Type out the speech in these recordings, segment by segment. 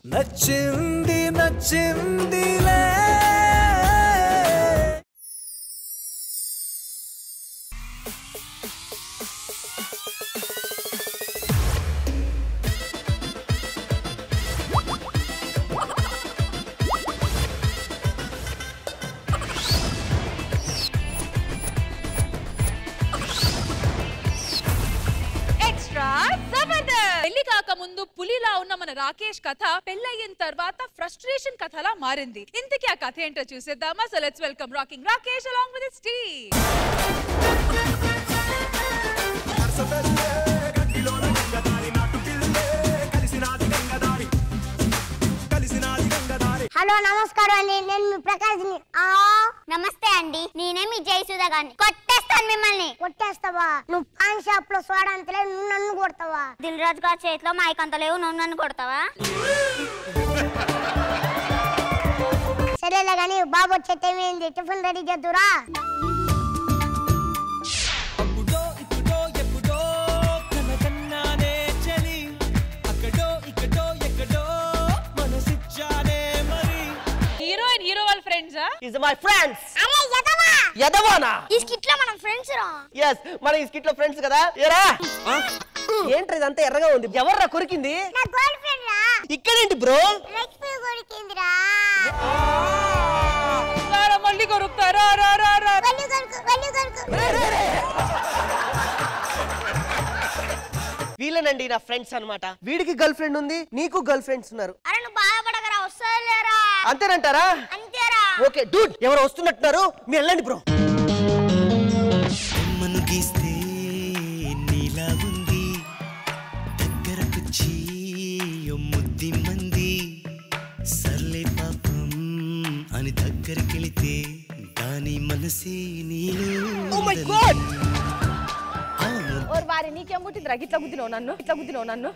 నచ్చింది నచ్చిందిలే ఎక్స్ట్రా జబర్దస్త్ పెళ్లి కాక ముందు పులిలా ఉన్న మన రాకేష్ కథ పెళ్ళయిన తర్వాత ఫ్రస్ట్రేషన్ కథలా మారింది ఇంతకీ ఆ కథ ఏంటో చూసేద్దామా so let's welcome rocking Rakesh along with team hello నమస్కారం అండి నేను మీ ప్రకాష్ని ఆ నమస్తే అండి నేనే మీ జయసుధ గారిని కొట్టేస్తాను మిమ్మల్ని కొట్టేస్తావా నువ్వు పాన్ షాప్ లో సోడా అంతలే నువ్వు నన్ను కొడతావా దిల్ రాజు గారి చేతిలో మైక్ అంత లేవు నువ్వు నన్ను కొడతావా సరేలే కానీ బాబు వచ్చే టైం ఏంది టిఫిన్ రెడీ చేద్దురా అప్పుడో ఇప్పుడో ఎప్పుడో కనకన్నానే చలి అక్కడో ఇక్కడో ఎక్కడో మనసిచ్చానే మరి హీరోయిన్ హీరో వాళ్ళ ఫ్రెండ్సా ఇస్ మై ఫ్రెండ్స్ అరే యదవా యదవానా ఈ స్కిట్ లో మనం ఫ్రెండ్స్ రా ఎస్ మన ఈ స్కిట్ లో ఫ్రెండ్స్ కదా ఏరా ఏంట్రా ఇదంతా ఎర్రగా ఉంది ఎవర్రా కొరికింది నా గర్ల్ ఫ్రెండ్ రా ఇక్కడేంటి బ్రో లక్ష్మి కొరికిందిరా రారా, మళ్ళీ కొరుకుతారా రా రా రా వల్లి కొరుకు వల్లి కొరుకు వీళ్ళనండి నా ఫ్రెండ్స్ అన్నమాట వీడికి గర్ల్ ఫ్రెండ్ ఉంది నీకు గర్ల్ ఫ్రెండ్స్ ఉన్నారు అరే నువ్వు బాధపడకరా వస్తాలేరా అంతేనంటారా అంతేరా ఓకే డూడ్ ఎవరు వస్తున్నట్టున్నారు మీరు వెళ్ళండి బ్రో బొమ్మను గీస్తే నీలా ఉంది దగ్గరకొచ్చి ఓ ముద్ది మంది సర్లే పాపం అని దగ్గరికెళితే దాని మనసే నీలో ఓ మై గాడ్ అవును ఓర్ వారి నీకేం పుట్టిందిరా గిట్ల గుద్దినావు నన్ను ఇట్లా గుద్దినావు నన్ను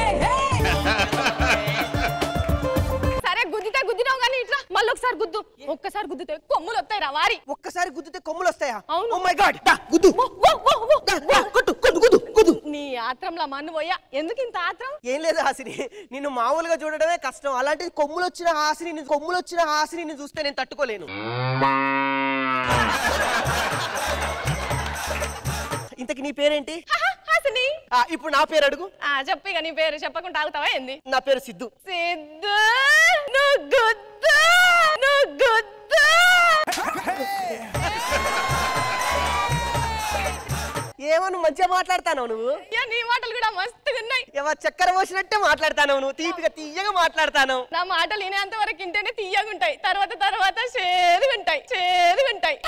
సరే గుద్దితే గుద్దినావు కానీ ఇట్లా మళ్ళీ ఒకసారి గుద్దు ఒక్కసారి గుద్దితే కొమ్ములు వస్తాయి రా వారి ఒక్కసారి గుద్దితే కొమ్ములు వస్తాయా అవును. ఓ మై గాడ్ గుద్దు ఓ, ఓ, ఓ, ఓ, దా, దా, కొట్టు కొట్టు గుద్దు గుద్దు నీ ఆత్రంలా మన్ను పోయా ఎందుకు ఇంత ఆత్రం ఏం లేదు హాసిని నిన్ను మామూలుగా చూడడమే కష్టం అలాంటిది కొమ్ములు వచ్చిన హాసిని నిన్ను- కొమ్ములు వచ్చిన హాసిని నిన్ను చూస్తే నేను తట్టుకోలేను ఇంతకి నీ పేరేంటి హహ, హాసిని ఆ, ఇప్పుడు నా పేరు అడుగు ఆ చెప్పి ఇక నీ పేరు చెప్పకుండా ఆగుతావా ఏంది నా పేరు సిద్ధు సిద్ధు నువ్వు గుద్దు నువ్వు గుద్దు ఏమో నువ్వు మంచిగా మాట్లాడతావు నువ్వు అయ్యా, నీ మాటలు కూడా మస్తుగా ఉన్నాయి ఏమో చక్కెర పోసినట్టే మాట్లాడతాను నువ్వు తీపిగా తీయగా మాట్లాడతాను నా మాటలు వినేంత వరకు ఇంటేనే తీయగుంటాయి తర్వాత తర్వాత చేదుగుంటాయి చేదుగుంటాయి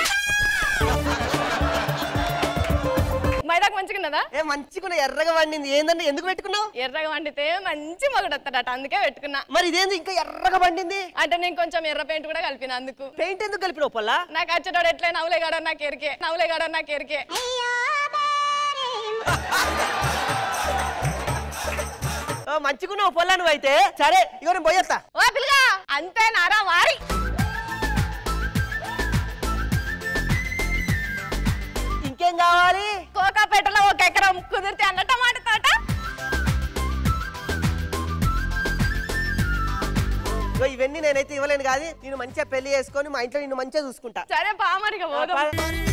మైదాకు మంచిగున్నదా ఏ మంచిగా ఎర్రగా వండింది ఏందండి ఎందుకు పెట్టుకున్నావు ఎర్రగా వండితే మంచి మగుడు వస్తాడట అందుకే పెట్టుకున్నా మరి ఇదేంది ఇంకా ఎర్రగా వండింది అంటే నేను కొంచెం ఎర్ర పెయింట్ కూడా కలిపిన అందుకు పెయింట్ ఎందుకు కలిపినావు పొల్లా నాకు వచ్చేటోడు ఎట్లా నవ్వులేగాడ నాకు ఎరికే నవ్వులేగాడ నాకు ఎరికే మంచిగున్నావు పొల్లా నువ్వు అయితే సరే ఇగో నేను పోయేస్తా ఓ పిల్లగా అంతే నారా వారి ఇంకేం కావాలి కోకాపేటలో ఒక ఎకరం కుదిరితే అన్న టమాట తోట ఇగో ఇవన్నీ నేనైతే ఇవ్వలేను కాదు నేను మంచిగా పెళ్లి చేసుకొని మా ఇంట్లో నిన్ను మంచిగా చూసుకుంటా సరే పామరిగా పోదాం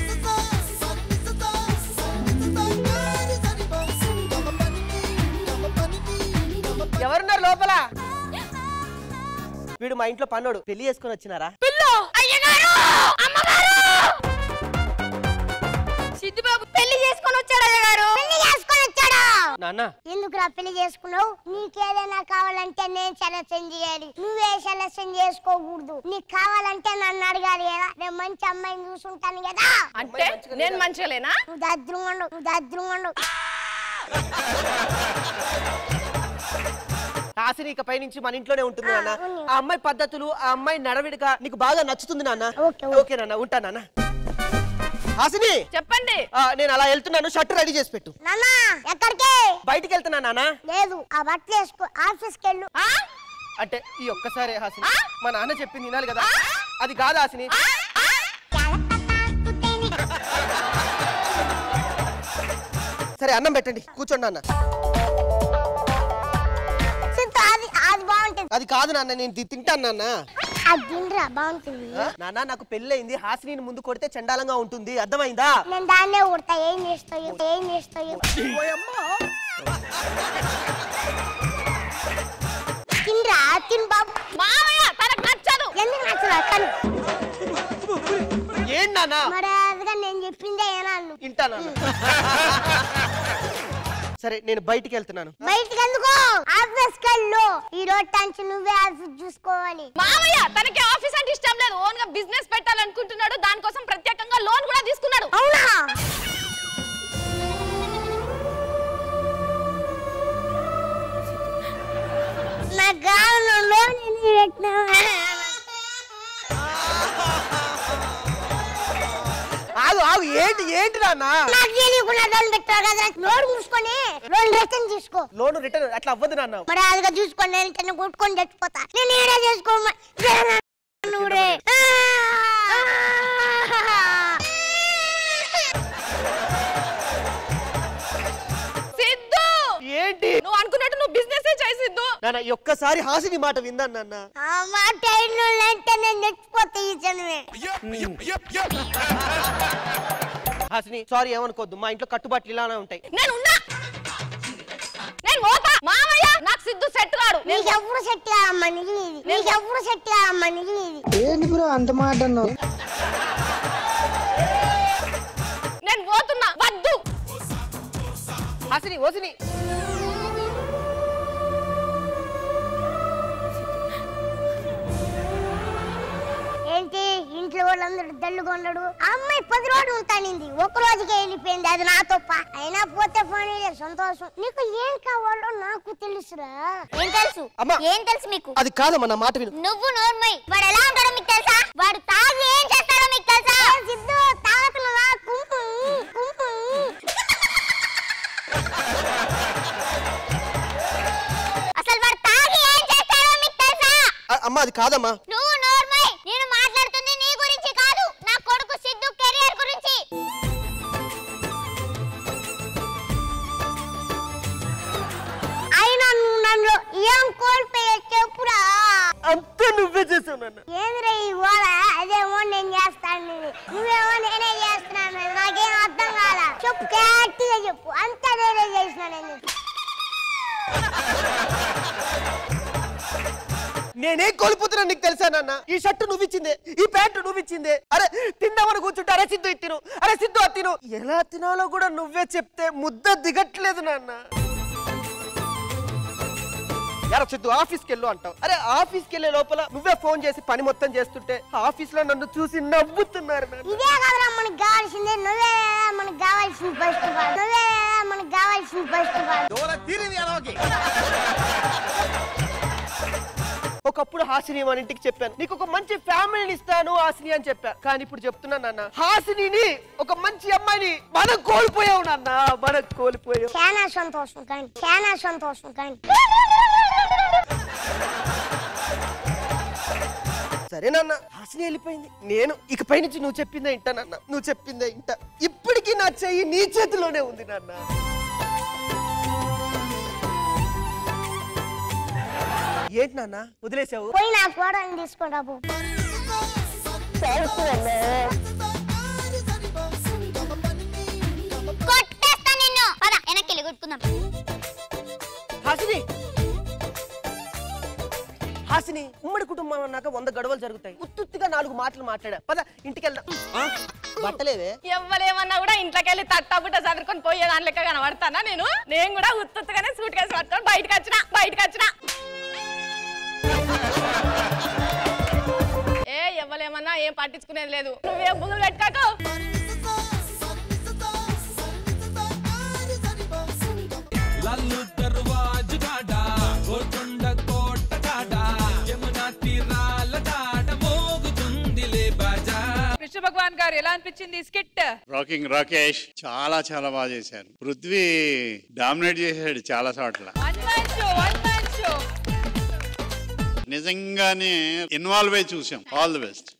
ఎవరున్నారు లోపల వీడు మా ఇంట్లో పన్నోడు పెళ్లి చేసుకొని వచ్చినారా పిల్లో అయ్యగారు అమ్మగారు సిద్ధిబాబు పెళ్లి చేసుకొని వచ్చాడు అయ్యగారు పెళ్లి చేసుకొని వచ్చాడు నాన్న ఎందుకురా పెళ్లి చేసుకున్నావు నీకేదైనా కావాలంటే నేను సెలక్షన్ చేయాలి నువ్వే సెలక్షన్ చేసుకోకూడదు నీకు కావాలంటే నన్ను అడగాలి కదా నేను మంచి అమ్మాయిని చూసుంటాను కదా అంటే నేను మంచిగా లేనా నువ్వు దద్రంగా ఉండవు నువ్వు దద్రంగా ఉండవు హాసిని ఇక పైనుంచి మన ఇంట్లోనే ఉంటుంది నాన్న ఆ, ఉంది. ఆ అమ్మాయి పద్ధతులు ఆ అమ్మాయి నడవిడిక నీకు బాగా నచ్చుతుంది నాన్న ఓకే, ఓకే. ఓకే నాన్న ఉంటా నాన్న హాసిని చెప్పండి ఆ, నేను అలా వెళ్తున్నాను షర్ట్ రెడీ చేసి పెట్టు నాన్న ఎక్కడికి బయటికి వెళ్తున్నా నాన్న లేదు ఆ బట్టలు వేసుకో ఆఫీస్కి వెళ్ళు ఆ? అంటే ఈ ఒక్కసారి హాసిని మా నాన్న చెప్పింది వినాలి కదా అది కాదు హాసిని సరే అన్నం పెట్టండి కూర్చోండి అన్న సింత అది అది బాగుంటుంది అది కాదు నాన్న నేను ఇది తింటాను నాన్న అది తినరా బాగుంటుంది నాన్న నాకు పెళ్ళయింది హాసిని ముందు కొడితే చండాలంగా ఉంటుంది అర్థమైందా నేను దాన్నే కొడతా ఏం చేస్తావు ఏం చేస్తావు తినరా తిను బాబు మామయ్య తనకు నచ్చదు ఎందుకు నచ్చరా కానీ ఏం నాన్న మరి అదిగా నేను చెప్పిందే ఏనాను తింటా నాన్న సరే నేను బయటికి వెళ్తున్నాను బయటికి ఎందుకో ఆఫీస్ కళ్ళు ఈ రోజు టంచి నువ్వే ఆఫీస్ చూసుకోవాలి మామయ్య తనకి ఆఫీస్ అంటే ఇష్టం లేదు ఓన్ గా బిజినెస్ పెట్టాలనుకుంటున్నాడు దానికోసం ప్రత్యేకంగా లోన్ కూడా తీసుకున్నాడు అవునా నా గాలంలో నేను పెట్టినా ఆగు ఆగు ఏంటి ఏంటి నాన్న నాకు తెలియకుండా లోన్ పెట్టావు కదా లోన్ మూసుకొని లోన్ రిటర్న్ తీసుకో లోన్ రిటర్న్ అట్లా అవ్వదు నాన్న మరి అదిగా చూసుకొని నేను చిన్న కొట్టుకొని చచ్చిపోతా నేను ఏడా చేసుకోమా నువ్వురే సిద్ధు ఏంటి నువ్వు అనుకున్నట్టు నువ్వు బిజినెస్ చేసిద్దు నాన్న ఈ ఒక్కసారి హాసిని మాట విందాను నాన్న ఆ మాట అంటే నేను చచ్చిపోతా ఈ జనమే హాసిని సారీ ఏమనుకోవద్దు మా ఇంట్లో కట్టుబాట్లు ఇలానే ఉంటాయి నేను ఉన్నా నేను పోతా మామయ్య నాకు సిద్ధు సెట్ కాడు నేను నీకు ఎప్పుడు సెట్ కాదమ్మా నీకు నీది నీకు ఎప్పుడు సెట్ కాదమ్మా నీకు నీది నేను పోతున్నా వద్దు హాసిని ఓసిని ఏంటి ఇంట్లో వాళ్ళందరూ దల్లుగా ఉండడు ఆ అమ్మాయి పది రోజులు ఉంటానింది ఒక రోజుకే వెళ్ళిపోయింది అది నా తప్ప అయినా పోతే పోనీ సంతోషం నీకు ఏం కావాలో నాకు తెలుసురా ఏం తెలుసు అమ్మా. ఏం తెలుసు మీకు అది కాదమ్మా నా మాట విను నువ్వు నోర్మై వాడు ఎలా ఉంటాడో మీకు తెలుసా వాడు తాగి ఏం చేస్తాడో మీకు తెలుసా ఏ సిద్ధు తాగుతున్నావా కుంపు కుంపు అసలు వాడు తాగి ఏం చేస్తాడో మీకు తెలుసా అ- అమ్మా అది కాదమ్మా నువ్వు నోర్మై నేను మాట్లాడుతుంది నీ గురించి కాదు నా కొడుకు సిద్ధు కెరియర్ గురించి అయినా నువ్వు నన్ను ఏం కోల్పోయా చెప్పురా అంతా నువ్వే చేసావు నాన్న ఏంద్రా ఈ గోళ అదేమో నేను చేస్తాను నువ్వేమో నేనే చేస్తున్నాను నాకేం అర్థం కాల చెప్పు గట్టిగా చెప్పు అంతా నేనే చేసిన నేను నేనేం కోల్పోతున్నా నీకు తెలుసా నాన్న ఈ షర్టు నువ్వు ఇచ్చిందే ఈ ప్యాంటు నువ్వు ఇచ్చిందే అరే తిందామని కూర్చుంటే అరే సిద్ధు ఇది తిను అరే సిద్ధు అది తిను ఎలా తినాలో కూడా నువ్వే చెప్తే ముద్ద దిగట్లేదు నాన్న యారా సిద్ధు ఆఫీస్కి వెళ్ళు అంటావు అరే ఆఫీస్కి వెళ్ళే లోపల నువ్వే ఫోన్ చేసి పని మొత్తం చేస్తుంటే ఆఫీస్ లో నన్ను చూసి నవ్వుతున్నారు నాన్న ఇదే కదరా మనకు కావాల్సిందే నువ్వే మనకు కావాల్సింది ఫస్ట్ ఆఫ్ ఆల్ నువ్వే మనకు కావాల్సింది ఫస్ట్ ఆఫ్ ఆల్ ఒకప్పుడు హాసిని మన ఇంటికి చెప్పాను నీకు ఒక మంచి ఫ్యామిలీని ఇస్తాను హాసిని అని చెప్పా కానీ ఇప్పుడు చెప్తున్నాను నాన్న హాసిని ఒక మంచి అమ్మాయిని మనం కోల్పోయావు నాన్న మనం కోల్పోయావు చాలా సంతోషం కానీ చాలా సంతోషం కానీ సరే నాన్న హాసిని వెళ్ళిపోయింది నేను ఇకపై నుంచి నువ్వు చెప్పిందే ఇంట నాన్న నువ్వు చెప్పిందే ఇంట ఇప్పటికీ నా చెయ్యి నీ చేతిలోనే ఉంది నాన్న ఏంటి నాన్న వదిలేసావు పోయి నా ఫోటోని తీసుకుంటా పో కొట్టేస్తా నిన్ను పద వెనక్కి వెళ్ళి కొట్టుకుందాం హాసిని హాసిని ఉమ్మడి కుటుంబం అన్నాక వంద గొడవలు జరుగుతాయి ఉత్తుత్తిగా నాలుగు మాటలు మాట్లాడా పద ఇంటికి వెళ్దాం ఆ, బట్టలేవే ఎవ్వలేమన్నా కూడా ఇంట్లోకి వెళ్ళి తట్టబుట్ట చదువుకొని పోయే దాని లెక్క కనబడతానా నేను నేను కూడా ఉత్తుగానే సూట్ కేసు పట్టుకొని బయటకు వచ్చిన బయటకు వచ్చిన ఏ ఎవ్వలేమన్నా ఏం పట్టించుకునేది లేదు నువ్వేం బుగులు పెట్టుకోకు లల్లు దర్వాజు కాడ గోల్కొండ కోట కాడ యమునా తీరాల కాడ మోగుతుందిలే బాజా కృష్ణ భగవాన్ గారు ఎలా అనిపించింది ఈ స్కిట్ రాకింగ్ రాకేష్ చాలా చాలా బాగా చేశారు పృథ్వీ డామినేట్ చేశాడు చాలా చోట్ల one man show one man show నిజంగానే ఇన్వాల్వ్ అయి చూసాం ఆల్ ది బెస్ట్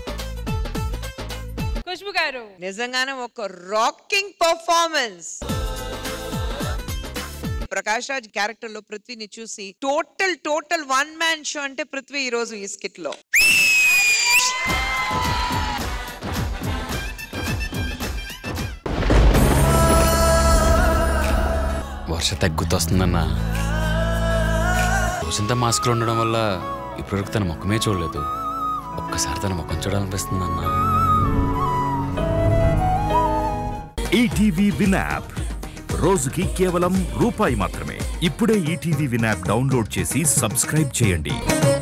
ఖుష్బు గారు నిజంగానే ఒక rocking performance Prakash Raj character లో పృథ్వీని చూసి total total one man show అంటే పృథ్వీ ఈ రోజు ఈ స్కిట్ లో వర్ష తగ్గుతొస్తుందన్నా రోజంతా మాస్క్లో ఉండడం వల్ల ఇప్పటివరకు తన ముఖమే చూడలేదు ఒక్కసారి తన ముఖం చూడాలనిపిస్తుందన్నా ఈటీవీ విన్ యాప్ రోజుకి కేవలం రూపాయి మాత్రమే ఇప్పుడే ఈటీవీ విన్ యాప్ డౌన్లోడ్ చేసి సబ్స్క్రైబ్ చేయండి